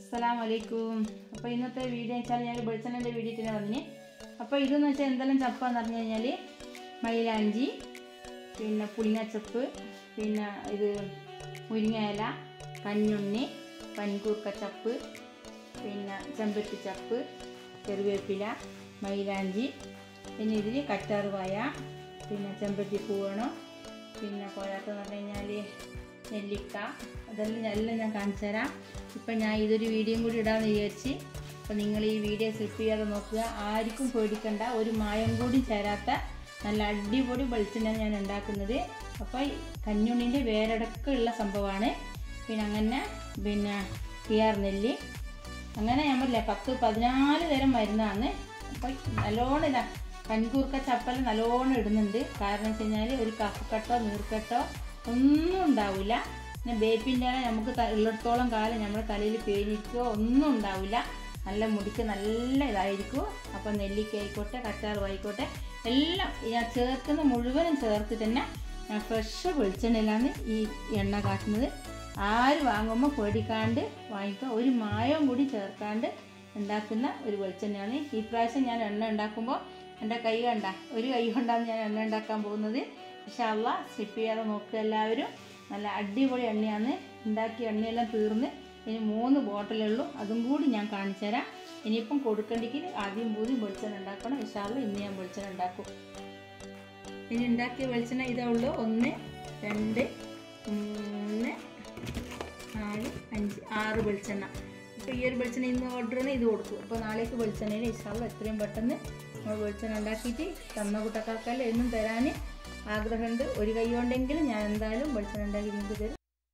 അസ്സലാമു അലൈക്കും അപ്പോൾ ഇന്നത്തെ വീഡിയോ വെച്ചാൽ ഞാൻ വെളിച്ചെണ്ണൻ്റെ വീഡിയോ തന്നെ വന്നിന് അപ്പോൾ ഇതെന്ന് വെച്ചാൽ എന്തെല്ലാം ചപ്പാന്ന് പറഞ്ഞു കഴിഞ്ഞാൽ മൈലാഞ്ചി പിന്നെ പുളിങ്ങച്ചപ്പ് പിന്നെ ഇത് മുരിങ്ങയില കഞ്ഞുണ്ണി പനിക്കൂർക്ക ചപ്പ് പിന്നെ ചെമ്പരത്തി ചപ്പ് കറിവേപ്പില മൈലാഞ്ചി പിന്നെ ഇതിൽ കറ്റാറുവായ പിന്നെ ചെമ്പരത്തി പൂവണം പിന്നെ പോരാത്തെന്ന് പറഞ്ഞു കഴിഞ്ഞാൽ നെല്ലിക്ക അതെല്ലാം എല്ലാം ഞാൻ കാണിച്ചു തരാം ഇപ്പം ഞാൻ ഇതൊരു വീഡിയോയും കൂടി ഇടാമെന്ന് വിചാരിച്ച് അപ്പം നിങ്ങൾ ഈ വീഡിയോ സ്ലിപ്പ് ചെയ്യാതെ നോക്കുക ആർക്കും പേടിക്കണ്ട ഒരു മായം കൂടി ചേരാത്ത നല്ല അടിപൊളി വെളിച്ചെണ്ണ ഞാൻ ഉണ്ടാക്കുന്നത് അപ്പോൾ കഞ്ഞുണ്ണിൻ്റെ വേരടക്കമുള്ള സംഭവമാണ് പിന്നെ അങ്ങനെ പിന്നെ കിയാർ നെല്ലി അങ്ങനെ ഞാൻ പറഞ്ഞില്ല പത്ത് പതിനാല് തരം മരുന്നാണ് അപ്പോൾ നല്ലോണം ഇതാ കൺകൂർക്ക ചപ്പൽ നല്ലോണം ഇടുന്നുണ്ട് കാരണം വെച്ച് കഴിഞ്ഞാൽ ഒരു കഫക്കെട്ടോ നീർക്കെട്ടോ ഒന്നും ഉണ്ടാവില്ല പിന്നെ വേപ്പിൻ്റെ ഇല നമുക്ക് ത- ഉള്ളിടത്തോളം കാലം നമ്മുടെ തലയിൽ പേരിക്കുകയോ ഒന്നും ഉണ്ടാവില്ല നല്ല മുടിക്ക് നല്ല ഇതായിരിക്കും അപ്പം നെല്ലിക്ക ആയിക്കോട്ടെ കറ്റാറും ആയിക്കോട്ടെ എല്ലാം ഞാൻ ചേർക്കുന്ന മുഴുവനും ചേർത്ത് തന്നെ ഞാൻ ഫ്രഷ് വെളിച്ചെണ്ണയിലാണ് ഈ എണ്ണ കാട്ടുന്നത് ആര് വാങ്ങുമ്പോൾ പേടിക്കാണ്ട് വാങ്ങിക്കുക ഒരു മായവും കൂടി ചേർക്കാണ്ട് ഉണ്ടാക്കുന്ന ഒരു വെളിച്ചെണ്ണയാണ് ഈ പ്രാവശ്യം ഞാൻ എണ്ണ ഉണ്ടാക്കുമ്പോൾ എൻ്റെ കൈ കണ്ട ഒരു കൈ കൊണ്ടാണ് ഞാൻ എണ്ണ ഉണ്ടാക്കാൻ പോകുന്നത് പക്ഷെ അല്ല സ്ലിപ്പ് ചെയ്യാതെ നോക്കുക എല്ലാവരും നല്ല അടിപൊളി എണ്ണയാണ് ഉണ്ടാക്കിയ എണ്ണയെല്ലാം തീർന്ന് ഇനി മൂന്ന് ബോട്ടിലേ ഉള്ളൂ അതും കൂടി ഞാൻ കാണിച്ചു തരാം ഇനിയിപ്പം കൊടുക്കണ്ടെങ്കിൽ ആദ്യം പൂതി വെളിച്ചെണ്ണ ഉണ്ടാക്കണം ഇഷാള്ള ഇന്ന് ഞാൻ വെളിച്ചെണ്ണ ഉണ്ടാക്കും ഇനി ഉണ്ടാക്കിയ വെളിച്ചെണ്ണ ഇതേ ഉള്ളൂ ഒന്ന് രണ്ട് മൂന്ന് നാല് അഞ്ച് ആറ് വെളിച്ചെണ്ണ അപ്പോൾ ഈ ഒരു വെളിച്ചെണ്ണ ഇന്ന് ഓർഡറിന് ഇത് കൊടുക്കും അപ്പോൾ നാളേക്ക് വെളിച്ചെണ്ണയിൽ ഇഷാള്ള എത്രയും പെട്ടെന്ന് നമ്മൾ വെളിച്ചെണ്ണ ഉണ്ടാക്കിയിട്ട് തന്ന കുട്ടക്കാർക്കെല്ലാം എന്നും തരാൻ ആഗ്രഹമുണ്ട് ഒരു കൈ കൊണ്ടെങ്കിലും ഞാൻ എന്തായാലും വെളിച്ചെണ്ണ ഉണ്ടാക്കി നിങ്ങൾക്ക് തരും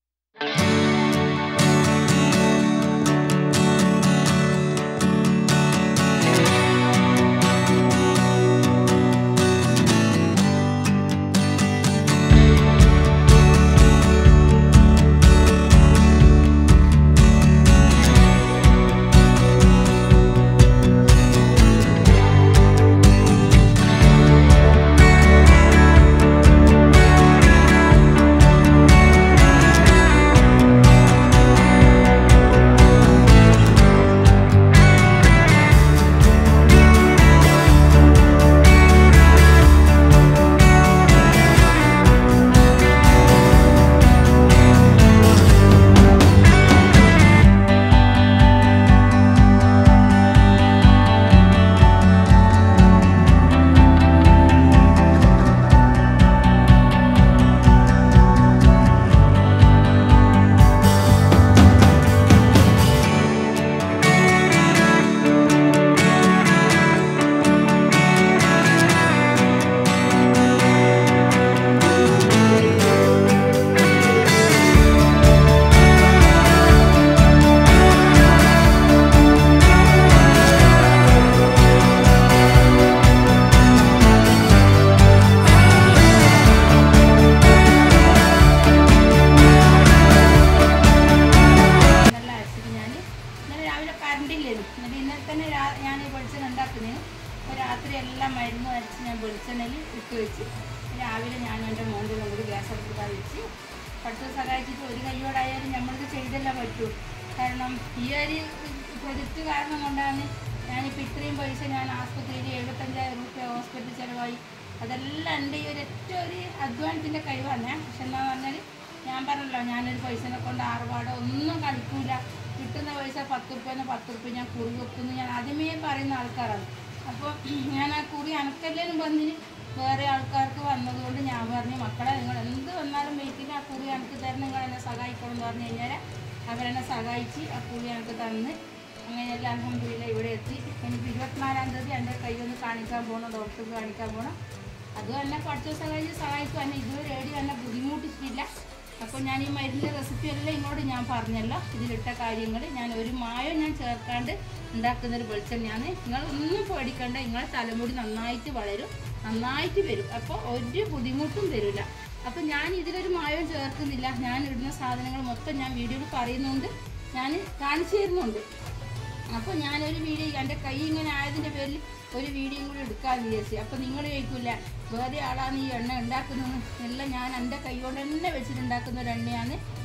നല്ല അരച്ചിട്ട് ഞാൻ ഇന്നലെ രാവിലെ കറണ്ടില്ലായിരുന്നു എന്നിട്ട് ഇന്നലെ തന്നെ രാ- ഞാൻ ഈ വെളിച്ചെണ്ണ ഉണ്ടാക്കുന്നതിന് അപ്പോൾ രാത്രി എല്ലാം മരുന്ന് അരച്ച് ഞാൻ വെളിച്ചെണ്ണയിൽ ഇട്ട് വെച്ച് രാവിലെ ഞാൻ എൻ്റെ മോൻ്റെ കൂടി ഗ്യാസ് അടുത്ത് വെച്ച് പട്ട് സഹായിച്ചിട്ട് ഒരു കൈയോടായാലും നമ്മൾക്ക് ചെയ്തല്ല പറ്റൂ കാരണം ഈ ഒരു പ്രൊജക്റ്റ് കാരണം കൊണ്ടാണ് ഞാനിപ്പോൾ ഇത്രയും പൈസ ഞാൻ ആസ്പത്രിയിൽ എഴുപത്തഞ്ചായിരം രൂപ ഹോസ്പിറ്റൽ ചിലവായി അതെല്ലാം എൻ്റെ ഈ ഒരു ഒറ്റ ഒരു അധ്വാനത്തിൻ്റെ കഴിവാണ് പക്ഷെ എന്താണെന്ന് പറഞ്ഞാൽ ഞാൻ പറഞ്ഞല്ലോ ഞാനൊരു പൈസനെ കൊണ്ട് ആർഭാടോ ഒന്നും കളിക്കൂല കിട്ടുന്ന പൈസ പത്ത് റുപ്യന്ന് പത്ത് റുപ്യ ഞാൻ കുറി വെക്കുന്നു ഞാൻ ആദ്യമേ പറയുന്ന ആൾക്കാരാണ് അപ്പോൾ ഞാൻ ആ കുറി അനക്കല്ലേനും വന്നിന് വേറെ ആൾക്കാർക്ക് വന്നതുകൊണ്ട് ഞാൻ പറഞ്ഞു മക്കളെ നിങ്ങൾ എന്ത് വന്നാലും വീട്ടിൽ ആ കുറി എനിക്ക് തരണം നിങ്ങൾ എന്നെ സഹായിക്കണം എന്ന് പറഞ്ഞു കഴിഞ്ഞാൽ അവരെന്നെ സഹായിച്ച് ആ കുറി എനിക്ക് തന്ന് അങ്ങനെയെല്ലാം അലഹമില്ല ഇവിടെ എത്തി എനിക്ക് ഇരുപത്തിനാലാം തീയതി എൻ്റെ കൈയൊന്ന് കാണിക്കാൻ പോകണം ഡോക്ടർക്ക് കാണിക്കാൻ പോകണം അതും എന്നെ കുറച്ച് ദിവസം കഴിഞ്ഞ് സഹായിക്കും എന്നെ ഇതുവരെ ഏടി എന്നെ ബുദ്ധിമുട്ടിച്ചിട്ടില്ല അപ്പോൾ ഞാൻ ഈ മരുന്നിൻ്റെ റെസിപ്പി എല്ലാം ഇങ്ങോട്ട് ഞാൻ പറഞ്ഞല്ലോ ഇതിലിട്ട കാര്യങ്ങൾ ഞാൻ ഒരു മായം ഞാൻ ചേർക്കാണ്ട് ഉണ്ടാക്കുന്നൊരു വെളിച്ചെണ്ണയാണ് നിങ്ങൾ ഒന്നും പേടിക്കണ്ട നിങ്ങളെ തലമുടി നന്നായിട്ട് വളരും നന്നായിട്ട് വരും അപ്പോൾ ഒരു ബുദ്ധിമുട്ടും തരില്ല അപ്പോൾ ഞാൻ ഇതിലൊരു മായവും ചേർക്കുന്നില്ല ഞാൻ ഇടുന്ന സാധനങ്ങൾ മൊത്തം ഞാൻ വീഡിയോയിൽ പറയുന്നുണ്ട് ഞാൻ കാണിച്ചു തരുന്നുണ്ട് അപ്പോൾ ഞാനൊരു വീഡിയോ എൻ്റെ കൈ ഇങ്ങനെ ആയതിൻ്റെ പേരിൽ ഒരു വീഡിയോയും കൂടി എടുക്കാമെന്ന് വിചാരിച്ചു അപ്പോൾ നിങ്ങൾ ചോദിക്കില്ല വേറെ ആളാണ് ഈ എണ്ണ ഉണ്ടാക്കുന്നത് എല്ലാം ഞാൻ എൻ്റെ കൈ കൊണ്ട് തന്നെ വെച്ചിട്ടുണ്ടാക്കുന്ന ഒരു എണ്ണയാണ്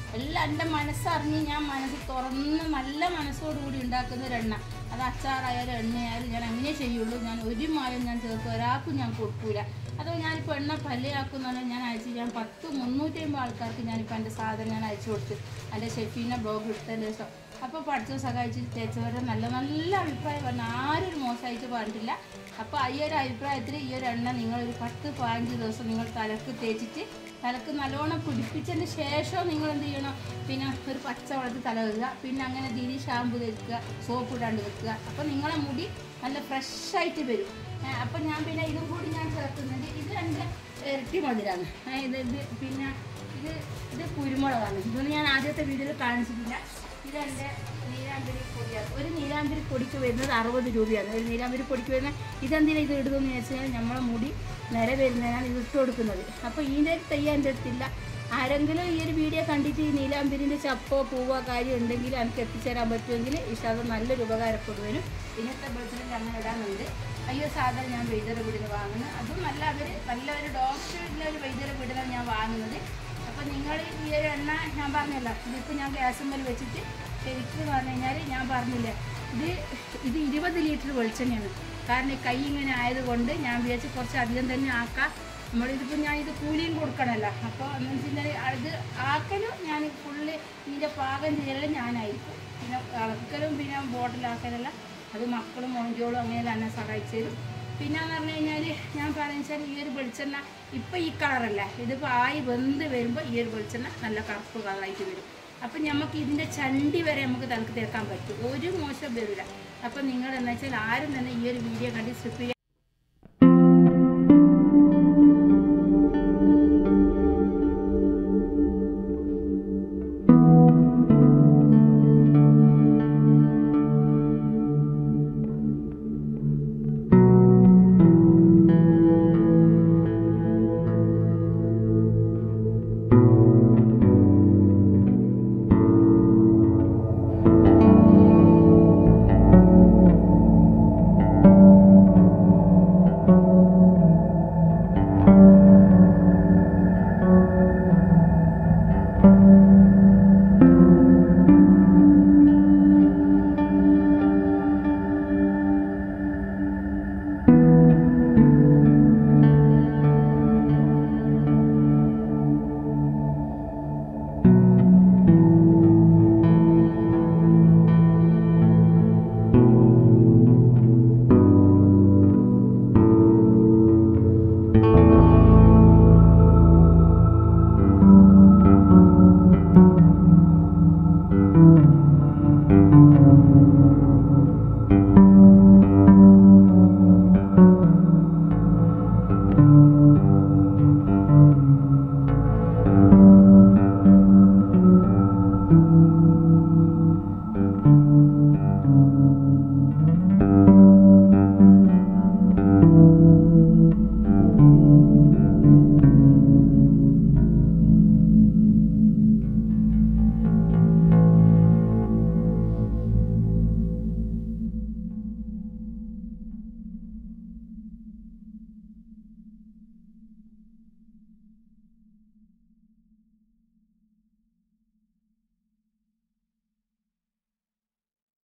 എല്ലാം എൻ്റെ മനസ്സറിഞ്ഞ് ഞാൻ മനസ്സ് തുറന്ന് നല്ല മനസ്സോടുകൂടി ഉണ്ടാക്കുന്ന ഒരു എണ്ണ അത് അച്ചാറായാലും എണ്ണയായാലും ഞാൻ അങ്ങനെ ചെയ്യുള്ളൂ ഞാൻ ഒരു മായം ഞാൻ ചേർക്കും ഒരാൾക്കും ഞാൻ കൊടുക്കൂല അതോ ഞാനിപ്പോൾ എണ്ണ പല്ലയാക്കുന്നാണ് ഞാൻ അയച്ചു ഞാൻ പത്ത് മുന്നൂറ്റി അമ്പത് ആൾക്കാർക്ക് ഞാനിപ്പോൾ എൻ്റെ സാധനം ഞാൻ അയച്ചു കൊടുത്ത് എൻ്റെ ഷെഫീനെ ബ്ലോഗ് എടുത്തതിന് ശേഷം അപ്പോൾ പഠിച്ച സഹായിച്ച് തേച്ചവരെ നല്ല നല്ല അഭിപ്രായം പറഞ്ഞു ആരും ഒരു മോശമായിട്ട് പറഞ്ഞിട്ടില്ല അപ്പോൾ ഈ ഒരു അഭിപ്രായത്തിൽ ഈ ഒരു എണ്ണ നിങ്ങളൊരു പത്ത് പതിനഞ്ച് ദിവസം നിങ്ങൾ തലക്ക് തേച്ചിട്ട് തലക്ക് നല്ലോണം പിടിപ്പിച്ചതിന് ശേഷം നിങ്ങൾ എന്ത് ചെയ്യണം പിന്നെ ഒരു പച്ച വെള്ളത്തിൽ തല വെക്കുക പിന്നെ അങ്ങനെ ദിരി ഷാമ്പു തേക്കുക സോപ്പ് ഇടാണ്ട് വെക്കുക അപ്പോൾ നിങ്ങളെ മുടി നല്ല ഫ്രഷായിട്ട് വരും ഏ, അപ്പം ഞാൻ പിന്നെ ഇതും കൂടി ഞാൻ ചേർക്കുന്നുണ്ട് ഇത് എൻ്റെ ഇരട്ടി മധുരമാണ് ഏ, ഇത് ഇത് പിന്നെ ഇത് ഇത് കുരുമുളകാണ് ഇതൊന്നും ഞാൻ ആദ്യത്തെ വീഡിയോയിൽ കാണിച്ചിട്ടില്ല ഇതെൻ്റെ നീലാമ്പരി പൊടിയാണ് ഒരു നീലാമ്പരി പൊടിക്ക് വരുന്നത് അറുപത് രൂപയാണ് ഒരു നീലാമ്പരി പൊടിക്ക് വരുന്ന ഇതെന്തിനാണ് ഇത് ഇടുന്നതെന്ന് വെച്ചാൽ നമ്മളെ മുടി നിര വരുന്നതിനാണ് ഇത് ഇട്ട് കൊടുക്കുന്നത് അപ്പോൾ ഇതിൻ്റെ തെയ്യ എൻ്റെ അടുത്തില്ല ആരെങ്കിലും ഈ ഒരു വീഡിയോ കണ്ടിട്ട് ഈ നീലാമ്പരിൻ്റെ ചപ്പോ പൂവോ കാര്യം ഉണ്ടെങ്കിൽ എനിക്ക് എത്തിച്ചേരാൻ പറ്റുമെങ്കിൽ ഇഷ്ടം നല്ലൊരു ഉപകാരപ്പെടുവരും ഇന്നത്തെ ബർത്ത്ഡേ അങ്ങനെ ഇടാനുണ്ട് അയ്യോ സാധനം ഞാൻ വൈദ്യര വീടിന് വാങ്ങുന്നത് അതും നല്ല അവർ നല്ല ഒരു ഡോക്ടറിൻ്റെ ഒരു വൈദ്യര വീടിനാണ് ഞാൻ വാങ്ങുന്നത് അപ്പോൾ നിങ്ങൾ ഈ ഒരു എണ്ണ ഞാൻ പറഞ്ഞല്ലോ ഇതിപ്പോൾ ഞാൻ ഗ്യാസ് മേൽ വെച്ചിട്ട് ശരിക്കും പറഞ്ഞു കഴിഞ്ഞാൽ ഞാൻ പറഞ്ഞില്ലേ ഇത് ഇത് ഇരുപത് ലിറ്റർ വെളിച്ചെണ്ണയാണ് കാരണം ഈ കൈ ഇങ്ങനെ ആയതുകൊണ്ട് ഞാൻ വിചാരിച്ച് കുറച്ച് അധികം തന്നെ ആക്കാം നമ്മളിതിപ്പോൾ ഞാൻ ഇത് കൂലിയും കൊടുക്കണമല്ലോ അപ്പോൾ എന്ന് വെച്ചിട്ടുണ്ടെങ്കിൽ ഇത് ആക്കലും ഞാൻ ഫുള്ള് ഇതിൻ്റെ പാകം ചെയ്യലും ഞാനായിരിക്കും പിന്നെ ഇളക്കലും പിന്നെ ബോട്ടിലാക്കലെല്ലാം അത് മക്കളും മോഞ്ചോളും അങ്ങനെ തന്നെ സഹായിച്ചു തരും പിന്നെ എന്ന് പറഞ്ഞു കഴിഞ്ഞാൽ ഞാൻ പറയുന്നത് വെച്ചാൽ ഈ ഒരു വെളിച്ചെണ്ണ ഇപ്പം ഈ കളറല്ല ഇതിപ്പോൾ ആയി വെന്ത് വരുമ്പോൾ ഈ ഒരു വെളിച്ചെണ്ണ നല്ല കറുപ്പ് കളറായിട്ട് വരും അപ്പം നമുക്ക് ഇതിൻ്റെ ചണ്ടി വരെ നമുക്ക് തലക്ക് തേക്കാൻ പറ്റും ഒരു മോശം വരില്ല അപ്പം നിങ്ങൾ എന്താ വെച്ചാൽ ആരും തന്നെ ഈ ഒരു വീഡിയോ കണ്ട് സ്കിപ്പ്